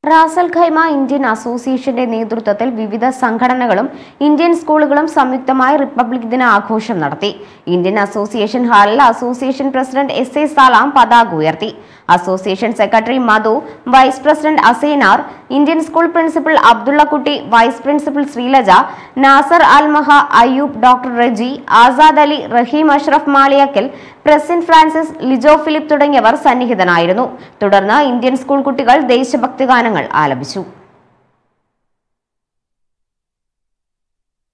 Ras al Khaimah Indian അസോസിയേഷന്റെ നേതൃത്വത്തിൽ വിവിധ സംഘടനകളും ഇന്ത്യൻ സ്കൂളുകളും സംയുക്തമായി റിപ്പബ്ലിക് ദിന ആഘോഷം നടത്തി ഇന്ത്യൻ അസോസിയേഷൻ ഹാളിൽ association president S A Salam പതാക ഉയർത്തി association secretary Madhu vice president Asainar Indian school principal Abdullakutty vice principal Sreelaja Nasar Almaha Ayyub doctor Reji Azad Ali Rahim Ashraf Maliyakkal Prasin Francis Lijo Philip തുടങ്ങിയവർ സന്നിഹിതനായിരുന്നു തുടർന്ന് ഇന്ത്യൻ സ്കൂൾ കുട്ടികൾ ദേശഭക്തി ഗാനങ്ങൾ ആലപിച്ചു